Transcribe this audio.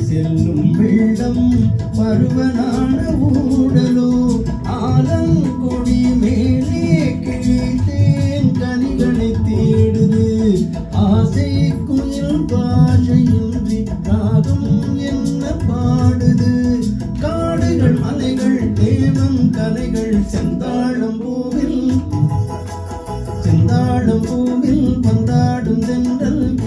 செல்லும் வெள்ளம் பருவனான ஊடலோ ஆலங்கொடி மேலே கிழித்தேன் கனிகளை தேடுது ஆசை குயில் பாஷையின்றி ராகம் என்ன பாடுது காடுகள் மலைகள் தேவம் கலைகள் செந்தாழம் பூவில் செந்தாழம் பூவில் பந்தாடும் தென்றல்